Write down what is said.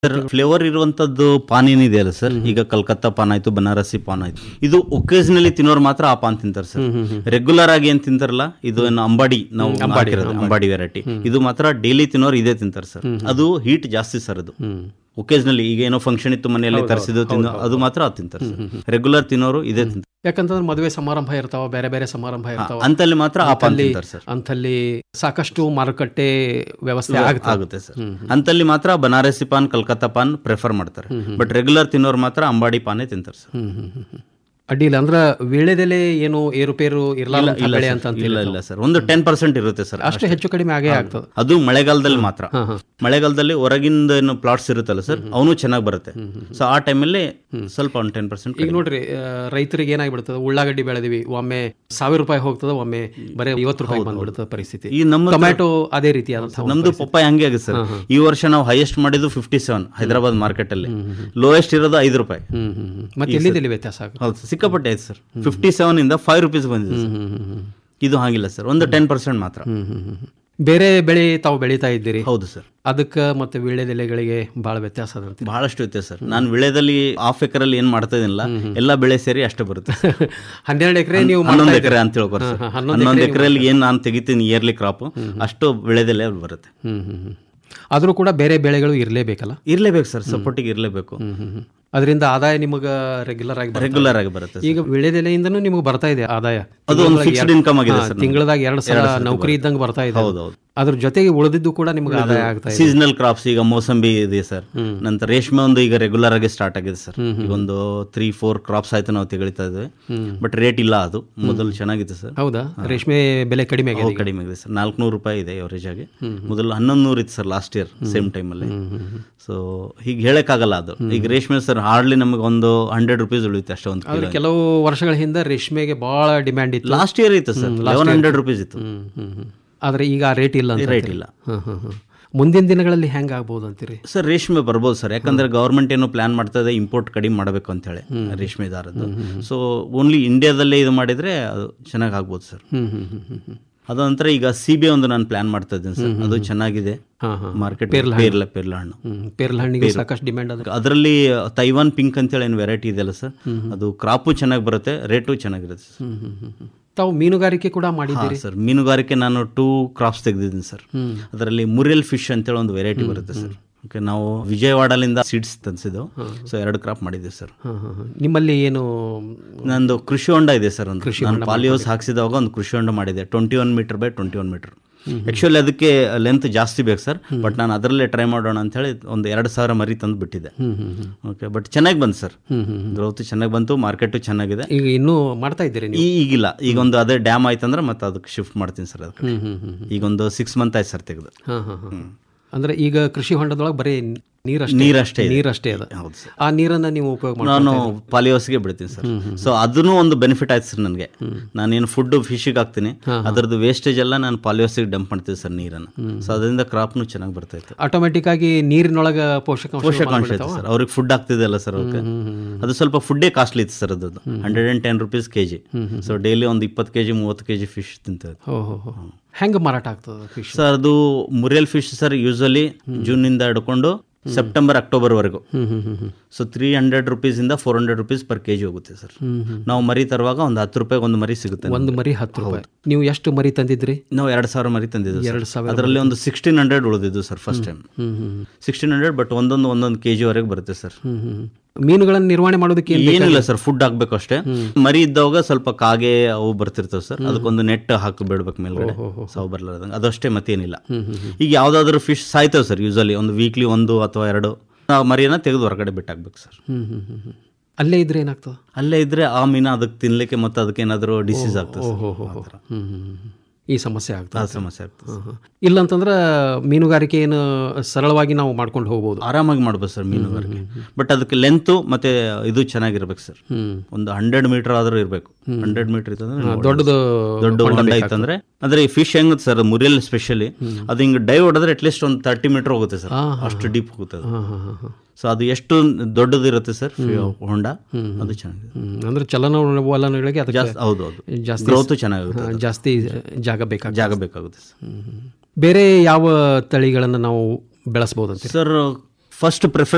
Sir flavour ಇರುವಂತದ್ದು ಪಾನ್ ಏನಿದೆಯಲ್ಲ sir ಈಗ ಕಲ್ಕತ್ತಾ ಪಾನ್ ಆಯ್ತು ಬನಾರಸಿ ಪಾನ್ ಆಯ್ತು ಇದು ಒಕೇಶನಲಿ ತಿನ್ನೋರು ಮಾತ್ರ ಆ ಪಾನ್ ತಿಂತಾರೆ ಸರ್ ರೆಗ್ಯುಲರ್ ಆಗಿ ಏನ್ ತಿಂತಾರಲ್ಲ ಇದು ಏನು ಅಂಬಾಡಿ ನಾವು ಹಾಕಿರೋದು ಅಂಬಾಡಿ ವೆರೈಟಿ ಇದು ಮಾತ್ರ ಡೈಲಿ ತಿನ್ನೋರು ಇದೇ ತಿಂತಾರೆ ಸರ್ ಅದು ಹೀಟ್ ಜಾಸ್ತಿ ಸರ್ ಅದು ಒಕೇಶನಲಿ ಈಗ ಏನೋ ಫಂಕ್ಷನ್ ಇತ್ತು ಮನೆಯಲ್ಲಿ ತರಿಸಿದ್ದು ತಿನ್ನೋ ಅದು ಮಾತ್ರ ಅದು ತಿಂತಾರೆ ಸರ್ ರೆಗ್ಯುಲರ್ ತಿನ್ನೋರು ಇದೇ ತಿಂತಾರೆ ಯಾಕಂತಂದ್ರೆ ಮದುವೆ ಸಮಾರಂಭ ಇರ್ತಾವ ಬೇರೆ ಬೇರೆ ಸಮಾರಂಭ ಇರ್ತಾವ ಅಂತಲ್ಲಿ ಮಾತ್ರ ಆ ಪಾನ್ ಅಲ್ಲಿ ತಿಂತಾರೆ ಸರ್ ಅಂತಲ್ಲಿ ಸಾಕಷ್ಟು ಮಾರುಕಟ್ಟೆ ವ್ಯವಸ್ಥೆ ಆಗುತ್ತೆ ಆಗುತ್ತೆ ಸರ್ ಅಂತಲ್ಲಿ ಮಾತ್ರ ಬನಾರಸಿ ಪಾನ್ ಕಲ್ಕತ್ತಾ ಪಾನ್ ಪ್ರಿಫರ್ ಮಾಡ್ತಾರೆ ಬಟ್ ರೆಗ್ಯುಲರ್ ತಿನ್ನೋರು ಮಾತ್ರ ಅಂಬಾಡಿ ಪಾನೇ ತಿಂತಾರೆ ಸರ್ ಹ್ಮ್ ಹ್ಮ್ ಹ್ಮ್ ಹ್ಮ್. ಅಡ್ಡಿಲ್ಲ ಅಂದ್ರ ವೀಳ್ಯದೆಲೆ ಏನು ಏರುಪೇರು ಇರಲ್ಲ ಇಲ್ಲ ಬೆಳೆ sir. ಅಂತ ಅಂತೀರಿ ಇಲ್ಲ ಇಲ್ಲ ಸರ್ ಒಂದು ಟೆನ್ ಪರ್ಸೆಂಟ್ ಇರುತ್ತೆ ಸರ್ ಅಷ್ಟು ಹೆಚ್ಚು ಕಡಿಮೆ ಆಗೇ ಆಗ್ತದೆ ಅದು ಮಳೆಗಾಲದಲ್ಲಿ ಮಾತ್ರ ಮಳೆಗಾಲದಲ್ಲಿ ಹೊರಗಿಂದ ಏನು ಪ್ಲಾಟ್ಸ್ ಇರುತ್ತಲ್ಲ ಸರ್ ಅವನು ಚೆನ್ನಾಗಿ ಬರುತ್ತೆ ಸೊ ಆ ಟೈಮಲ್ಲಿ ಸ್ವಲ್ಪ ಒಂದು ಟೆನ್ ಪರ್ಸೆಂಟ್ ಈಗ ನೋಡ್ರಿ ಆ, ರೈತರಿಗೆ ಏನಾಗ್ಬಿಡ್ತದೆ ಉಳ್ಳಾಗಡ್ಡಿ ಬೆಳೆದಿವಿ ಒಮ್ಮೆ ಸಾವಿರ ರೂಪಾಯಿ ಹೋಗ್ತದೆ ಒಮ್ಮೆ ಬರೀ ಐವತ್ತು ರೂಪಾಯಿ ಬಂದ್ಬಿಡ್ತದೆ ಪರಿಸ್ಥಿತಿ ಈ ನಮ್ಮ ಟೊಮ್ಯಾಟೊ ಅದೇ ರೀತಿಯಾದಂತಹ ಒಂದು ನಮ್ದು ಪಪ್ಪಾಯ ಹಂಗೆ ಆಗುತ್ತೆ ಸರ್ ಈ ವರ್ಷ ನಾವು ಹೈಯೆಸ್ಟ್ ಮಾಡಿದ್ದು ಫಿಫ್ಟಿ ಸೆವೆನ್ ಹೈದರಾಬಾದ್ ಮಾರ್ಕೆಟ್ ಅಲ್ಲಿ ಲೋಯೆಸ್ಟ್ ಇರೋದು ಐದು ರೂಪಾಯಿ ಹ್ಮ್ ಹ್ಮ್ ಹ್ಮ್. ಮತ್ತೆ ಎಲ್ಲಿದೆಲ್ಲಿ ವ್ಯತ್ಯಾಸ ಆಗುತ್ತೆ ಹೌದು ಸಿಕ್ಕಾಪಟ್ಟೆ ಆಯ್ತು ಸರ್ ಫಿಫ್ಟಿ ಸೆವೆನ್ ಇಂದ ಫೈವ್ ರುಪೀಸ್ ಬಂದಿದೆ ಸರ್ ಹ್ಮ್ ಹ್ಮ್ ಹ್ಮ್. ಇದು ಹಾಗಿಲ್ಲ ಸರ್ ಒಂದು ಟೆನ್ ಪರ್ಸೆಂಟ್ ಮಾತ್ರ ಹ್ಮ್ ಹ್ಮ್ ಹ್ಮ್. ಬೇರೆ ಬೆಳೆ ತಾವು ಬೆಳೀತಾ ಇದ್ದೀರಿ ಹೌದು ಸರ್ ಅದಕ್ಕೆ ಮತ್ತೆ ವೀಳ್ಯದೆಲೆಗಳಿಗೆ ಬಹಳ ವ್ಯತ್ಯಾಸ ಅದಂತೆ ಬಹಳಷ್ಟು ವ್ಯತ್ಯಾಸ ಸರ್ ನಾನು ವಿಳೆದಲ್ಲಿ ಹಾಫ್ ಎಕರಲ್ಲಿ ಏನ್ ಮಾಡ್ತಾ ಇದೀನಿಲ್ಲ ಎಲ್ಲ ಬೆಳೆ ಸೇರಿ ಅಷ್ಟೇ ಬರುತ್ತೆ ಹನ್ನೆರಡು ಎಕರೆ ನೀವು ಹನ್ನೊಂದು ಎಕರೆ ಅಂತ ಹೇಳ್ಕೊರಿ ಸರ್ ಹಾ, ಹನ್ನೊಂದು ಹನ್ನೊಂದು ಎಕರೆಯಲ್ಲಿ ಏನ್ ನಾನು ತೆಗಿತೀನಿ ಇಯರ್ಲಿ ಕ್ರಾಪ್ ಅಷ್ಟು ಬೆಳೆದಲ್ಲೇ ಬರುತ್ತೆ ಹ್ಮ್ ಹ್ಮ್ ಹ್ಮ್. ಆದ್ರೂ ಕೂಡ ಬೇರೆ ಬೆಳೆಗಳು ಇರಲೇಬೇಕಲ್ಲ ಇರ್ಲೇಬೇಕು ಸರ್ ಸಪೋರ್ಟಿಗೆ ಇರ್ಲೇಬೇಕು ಹ್ಮ್ ಹ್ಮ್ ಹ್ಮ್. ಅದರಿಂದ ಆದಾಯ ನಿಮಗೆ ರೆಗ್ಯುಲರ್ ಆಗಿ ಬರುತ್ತೆ. ರೆಗ್ಯುಲರ್ ಆಗಿ ಬರುತ್ತೆ sir. ಈಗ ವಿಳೆದೆಲೆಯಿಂದನೂ ನಿಮಗೆ ಬರ್ತಾ ಇದೆ ಆದಾಯ ಅದು ಒಂದು ಫಿಕ್ಸ್ಡ್ ಇನ್ಕಮ್ ಆಗಿದೆ ಸರ್ ತಿಂಗಳದಾಗ ಎರಡು ಸಲ ನೌಕರಿ ಇದ್ದಂಗೆ ಬರ್ತಾ ಇದೆ ಹೌದೌದು ಅದ್ರ ಜೊತೆಗೆ ಉಳಿದಿದ್ದು ಕೂಡ ನಿಮ್ಗೆ ಆದಾಯ ಆಗ್ತಾ ಇದೆ ಸೀಸನಲ್ ಕ್ರಾಪ್ಸ್ ಈಗ ಮೋಸಂಬಿ ಇದೆ ಸರ್ ನಂತರ ರೇಷ್ಮೆ ಒಂದು ಈಗ ರೆಗ್ಯುಲರ್ ಆಗಿ ಸ್ಟಾರ್ಟ್ ಆಗಿದೆ ಸರ್ ಈಗ ಒಂದು ತ್ರೀ ಫೋರ್ ಕ್ರಾಪ್ಸ್ ಆಯ್ತು ನಾವು ತೆಗಿತಾ ಇದ್ವಿ ಬಟ್ ರೇಟ್ ಇಲ್ಲ ಅದು ಮೊದಲು ಚೆನ್ನಾಗಿತ್ತು ಸರ್ ಹೌದಾ ರೇಷ್ಮೆ ಬೆಲೆ ಕಡಿಮೆ ಆಗಿದೆ ಅವು ಕಡಿಮೆ ಇದೆ ಸರ್ ನಾಲ್ಕುನೂರು ರೂಪಾಯಿ ಇದೆ ಅವರೇಜ್ ಆಗಿ ಮೊದಲು ಹನ್ನೊಂದು ನೂರು ಇತ್ತು ಸರ್ ಲಾಸ್ಟ್ ಇಯರ್ ಸೇಮ್ ಟೈಮಲ್ಲಿ ಸೊ ಹೀಗೆ ಹೇಳಕ್ಕಾಗಲ್ಲ ಅದು ಈಗ ರೇಷ್ಮೆ ಸರ್ ಹಾರ್ಡ್ಲಿ ನಮಗೆ ಒಂದು ಹಂಡ್ರೆಡ್ ರುಪೀಸ್ ಉಳಿಯುತ್ತೆ ಅಷ್ಟೇ ಒಂದು ಆದ್ರೆ ಕೆಲವು ವರ್ಷಗಳ ಹಿಂದೆ ರೇಷ್ಮೆಗೆ ಬಹಳ ಡಿಮ್ಯಾಂಡ್ ಇತ್ತು ಲಾಸ್ಟ್ ಇಯರ್ ಇತ್ತು ಸರ್ ಲೆವೆನ್ ಹಂಡ್ರೆಡ್ ರುಪೀಸ್ ಇತ್ತು ಹ್ಮ್, ಹ್ಮ್, ಹ್ಮ್. ಆದ್ರೆ ಈಗ ಆ ರೇಟ್ ಇಲ್ಲ ಅಂತ ರೇಟ್ ಇಲ್ಲ ಹ್ಮ್, ಹ್ಮ್, ಹ್ಮ್. ಮುಂದಿನ ದಿನಗಳಲ್ಲಿ ಹೆಂಗ್ ಆಗ್ಬೋದು ಅಂತೀರಿ ಸರ್ ರೇಷ್ಮೆ ಬರ್ಬೋದು ಸರ್ ಯಾಕಂದ್ರೆ ಗವರ್ಮೆಂಟ್ ಏನೋ ಪ್ಲಾನ್ ಮಾಡ್ತಾ ಇದೆ ಇಂಪೋರ್ಟ್ ಕಡಿಮೆ ಮಾಡಬೇಕು ಅಂತ ಹೇಳಿ ರೇಷ್ಮೆ ದಾರದ್ದು ಸೊ ಓನ್ಲಿ ಇಂಡಿಯಾದಲ್ಲೇ ಇದು ಮಾಡಿದ್ರೆ ಅದು ಚೆನ್ನಾಗಿ ಆಗ್ಬೋದು sir hmm hmm hmm hmm ಹ್ಮ್. ಅದು ನಂತರ ಈಗ ಸಿ ಬಿ ಒಂದು ನಾನು ಪ್ಲಾನ್ ಮಾಡ್ತಾ ಇದ್ದೀನಿ ಸರ್ ಅದು ಚೆನ್ನಾಗಿದೆ ಹಾ ಹಾ ಮಾರ್ಕೆಟ್ ಪೇರ್ಲ ಪೇರ್ಲ ಹಣ್ಣು ಹ್ಮ್ ಪೇರ್ಲ ಹಣ್ಣಿಗೆ ಸಾಕಷ್ಟು ಡಿಮ್ಯಾಂಡ್ ಅದ ಅದರಲ್ಲಿ ತೈವಾನ್ ಪಿಂಕ್ ಅಂತೇಳಿ ಏನು ವೆರೈಟಿ ಇದೆಯಲ್ಲ ಸರ್ ಅದು ಕ್ರಾಪು ಚೆನ್ನಾಗಿ ಬರುತ್ತೆ ರೇಟು ಚೆನ್ನಾಗಿರುತ್ತೆ ಸರ್ ಹ್ಮ್ ಹ್ಮ್ ಹ್ಮ್ ಹ್ಮ್. ತಾವು ಮೀನುಗಾರಿಕೆ ಕೂಡ ಮಾಡಿದ್ದೀರಿ ಸರ್ ಮೀನುಗಾರಿಕೆ ನಾನು ಟೂ ಕ್ರಾಪ್ಸ್ ತೆಗೆದಿದ್ದೀನಿ ಸರ್ ಅದರಲ್ಲಿ ಮುರಿಯಲ್ ಫಿಶ್ ಅಂತೇಳಿ ಒಂದು ವೆರೈಟಿ ಬರುತ್ತೆ ಸರ್ ಓಕೆ ನಾವು ವಿಜಯವಾಡಲಿಂದ ಸೀಡ್ಸ್ ತಂದಿದ್ದು ಸೊ ಎರಡು ಕ್ರಾಪ್ ಮಾಡಿದ್ದೀವಿ ಸರ್ ಹಾ, ಹಾ, ಹಾ. ನಿಮ್ಮಲ್ಲಿ ಏನು ನಂದು ಕೃಷಿ ಹೊಂಡ ಇದೆ ಸರ್ ಒಂದು ನಾನು ಪಾಲಿಯೋಸ್ ಹಾಕ್ಸಿದಾಗ ಒಂದು ಕೃಷಿ ಹೊಂಡ ಮಾಡಿದೆ twenty one meter by twenty one meter actually ಅದಕ್ಕೆ ಲೆಂತ್ ಜಾಸ್ತಿ ಬೇಕು ಸರ್ ಬಟ್ ನಾನು ಅದರಲ್ಲೇ ಟ್ರೈ ಮಾಡೋಣ ಅಂತ ಹೇಳಿ ಒಂದು ಎರಡು ಸಾವಿರ ಮರಿ ತಂದು ಬಿಟ್ಟಿದ್ದೆ ಹ್ಮ್ ಹ್ಮ್ ಹ್ಮ್. ಓಕೆ ಬಟ್ ಚೆನ್ನಾಗಿ ಬಂತು ಸರ್ ಹ್ಮ್ ಹ್ಮ್ ಗ್ರೋತ್ ಚೆನ್ನಾಗಿ ಬಂತು ಮಾರ್ಕೆಟು ಚೆನ್ನಾಗಿದೆ ಈಗ ಇನ್ನೂ ಮಾಡ್ತಾ ಇದ್ದೀರಿ ನೀವು ಈ- ಈಗಿಲ್ಲ ಈಗ ಒಂದು ಅದೇ ಡ್ಯಾಮ್ ಆಯ್ತಂದ್ರೆ ಮತ್ತೆ ಅದಕ್ಕೆ ಶಿಫ್ಟ್ ಮಾಡ್ತೀನಿ ಸರ್ ಅದಕ್ಕೆ ಹ್ಮ್ ಹ್ಮ್ ಹ್ಮ್ ಈಗ ಒಂದು ಸಿಕ್ಸ್ ಮಂತ್ ಆಯ್ತು ಸರ್ ತೆಗೆದು ಹಾ ಹಾ ಹಾ ಅಂದ್ರೆ ಈಗ ಕೃಷಿ ಹೊಂಡದೊಳಗೆ ಬರೀ ನೀರಷ್ಟೇ ನೀರಷ್ಟೇ ಇದೆ. ನೀರಷ್ಟೇ ಅದ ಹೌದು ಸರ್ ಆ ನೀರನ್ನ ನೀವು ಉಪಯೋಗ ಮಾಡಿ ನಾನು ಪಾಲಿಯೋಸ್ಗೆ ಬಿಡ್ತೀನಿ ಸರ್ ಸೊ ಅದನ್ನು ಒಂದು ಬೆನಿಫಿಟ್ ಆಯ್ತು ಸರ್ ನನಗೆ ನಾನೇನು ಫುಡ್ ಫಿಶಿಗೆ ಹಾಕ್ತೀನಿ ಅದರದ್ದು ವೇಸ್ಟೇಜ್ ಎಲ್ಲ ನಾನು ಪಾಲಿಯೋಸಿಗೆ ಡಂಪ್ ಮಾಡ್ತೀನಿ ಸರ್ ನೀರನ್ನು ಸೊ ಅದರಿಂದ ಕ್ರಾಪ್ನು ಚೆನ್ನಾಗಿ ಬರ್ತಾ ಇತ್ತು ಆಟೋಮೆಟಿಕ್ ಆಗಿ ನೀರಿನೊಳಗ ಪೋಷಕಾಂಶ ಪೋಷಕಾಂಶ ಇತ್ತು ಸರ್ ಅವ್ರಿಗೆ ಫುಡ್ ಆಗ್ತಿದೆಯಲ್ಲ ಸರ್ ಅವ್ರಿಗೆ ಅದು ಸ್ವಲ್ಪ ಫುಡ್ಡೇ ಕಾಸ್ಟ್ಲಿ ಇತ್ತು ಸರ್ ಅದು hundred and ten rupees K G so daily ಒಂದು ಇಪ್ಪತ್ತು ಕೆ ಜಿ ಮೂವತ್ತು ಕೆ ಜಿ ಫಿಶ್ ತಿಂತಾ ಇತ್ತು ಹೋ ಹೋ ಹೋ ಹೆಂಗೆ ಮಾರಾಟ ಆಗ್ತದೆ ಫಿಶ್ ಸರ್ ಅದು ಮುರಿಯಲ್ ಫಿಶ್ ಸರ್ ಯೂಸಲಿ ಜೂನಿಂದ ಹಿಡ್ಕೊಂಡು ಸೆಪ್ಟೆಂಬರ್ ಅಕ್ಟೋಬರ್ವರೆಗೂ hmm hmm hmm hmm so three hundred ರುಪೀಸಿಂದ four hundred rupees per K G ಹೋಗುತ್ತೆ ಸರ್ ನಾವು ಮರಿ ತರುವಾಗ ಒಂದು ಹತ್ತು ರೂಪಾಯಿಗೆ ಒಂದು ಮರಿ ಸಿಗುತ್ತೆ ಒಂದು ಮರಿ ಹತ್ತು ರೂಪಾಯಿ ನೀವು ಎಷ್ಟು ಮರಿ ತಂದಿದ್ರಿ ನಾವು ಎರಡು ಸಾವಿರ ಮರಿ ತಂದಿದ್ದು ಎರಡು ಸಾವಿರ ಅದರಲ್ಲಿ ಒಂದು ಸಿಕ್ಸ್ಟೀನ್ ಹಂಡ್ರೆಡ್ ಉಳಿದಿದ್ದು sir first time hmm hmm sixteen hundred but ಒಂದೊಂದು ಒಂದೊಂದು ಕೆ ಜಿವರೆಗೆ ಬರುತ್ತೆ ಸರ್ ಹ್ಮ್ ಹ್ಮ್ ಮೀನುಗಳನ್ನು ನಿರ್ವಹಣೆ ಮಾಡೋದಕ್ಕೆ ಏನ್ ಏನಿಲ್ಲ ಸರ್ ಫುಡ್ ಹಾಕ್ಬೇಕು ಅಷ್ಟೇ ಮರಿ ಇದ್ದಾಗ ಸ್ವಲ್ಪ ಕಾಗೆ ಅವು ಬರ್ತಿರ್ತವೆ ಸರ್ ಅದಕ್ಕೊಂದು ನೆಟ್ ಹಾಕಿ ಬಿಡ್ಬೇಕು ಮೇಲ್ಗಡೆ ಸಾವು ಬರ್ಲಾರ್ದಂಗೆ ಅದಷ್ಟೇ ಮತ್ತೇನಿಲ್ಲ ಈಗ ಯಾವ್ದಾದ್ರು ಫಿಶ್ ಸಾಯ್ತವೆ ಸರ್ ಯೂಸಲಿ ಒಂದು ವೀಕ್ಲಿ ಒಂದು ಅಥವಾ ಎರಡು ಆ ಮರಿಯನ್ನ ತೆಗೆದು ಹೊರಗಡೆ ಬಿಟ್ಟಾಕ್ಬೇಕು ಸರ್ ಹ್ಮ್ ಹ್ಮ್ ಹ್ಮ್ ಹ್ಮ್ ಅಲ್ಲೇ ಇದ್ರೆ ಏನಾಗ್ತದೆ ಅಲ್ಲೇ ಇದ್ರೆ ಆ ಮೀನು ಅದಕ್ಕೆ ತಿನ್ಲಿಕ್ಕೆ ಮತ್ತೆ ಅದಕ್ಕೆ ಏನಾದರೂ ಡಿಸೀಸ್ ಆಗ್ತದೆ ಸರ್. ಹೋ ಹೋ ಹೋ ಹ್ಮ್ ಹ್ಮ್ ಹ್ಮ್. ಈ ಸಮಸ್ಯೆ ಆಗ್ತದೆ ಆ ಸಮಸ್ಯೆ ಆಗ್ತದೆ ಹ್ಮ್, ಹ್ಮ್. ಇಲ್ಲ ಅಂತಂದ್ರೆ ಮೀನುಗಾರಿಕೆ ಏನು ಸರಳವಾಗಿ ನಾವು ಮಾಡ್ಕೊಂಡು ಹೋಗ್ಬೋದು ಆರಾಮಾಗಿ ಮಾಡ್ಬೋದು ಸರ್ ಮೀನುಗಾರಿಕೆ ಬಟ್ ಅದಕ್ಕೆ ಲೆಂತು ಮತ್ತೆ ಇದು ಚೆನ್ನಾಗಿರ್ಬೇಕು ಸರ್ ಹ್ಮ್ ಒಂದು ಹಂಡ್ರೆಡ್ ಮೀಟರ್ ಆದ್ರೂ ಇರಬೇಕು ಹಂಡ್ರೆಡ್ ಮೀಟರ್ ಇತ್ತಂದ್ರೆ ನೋಡಿ. ದೊಡ್ಡದು ದೊಡ್ಡ ಹೊಂಡ ಇತ್ತಂದ್ರೆ ಅಂದ್ರೆ ಈ ಫಿಶ್ ಹೆಂಗ್ ಸರ್ ಮುರಿಯಲ್ ಸ್ಪೆಷಲಿ ಅದು ಹಿಂಗೆ ಡೈ ಹೊಡೆದ್ರೆ ಅಟ್ಲೀಸ್ಟ್ ಒಂದು ತರ್ಟಿ ಮೀಟರ್ ಹೋಗುತ್ತೆ ಸರ್ ಅಷ್ಟು ಡೀಪ್ ಹೋಗುತ್ತೆ ಅದು ಹಾ ಹಾ ಹಾ ಹಾ ಸೊ ಅದು ಎಷ್ಟು ದೊಡ್ಡದು ಇರುತ್ತೆ ಸರ್ ಹೊಂಡ ಅದು ಚೆನ್ನಾಗಿದೆ ಹ್ಮ್. ಅಂದ್ರೆ ಚಲನವಲನಗಳಿಗೆ ಅದಕ್ಕೆ ಜಾಸ್ತಿ ಹೌದು ಹೌದು ಜಾಸ್ತಿ ಗ್ರೋತ್ ಚೆನ್ನಾಗುತ್ತೆ ಹಾ, ಜಾಸ್ತಿ ಜಾಗ ಬೇಕಾಗ ಜಾಗ ಬೇಕಾಗುತ್ತೆ ಸರ್ ಬೇರೆ ಯಾವ ತಳಿಗಳನ್ನು ನಾವು ಬೆಳೆಸ್ಬೋದು ಅಂತ ಸರ್ ಫಸ್ಟ್ ಪ್ರಿಫರೆನ್ಸ್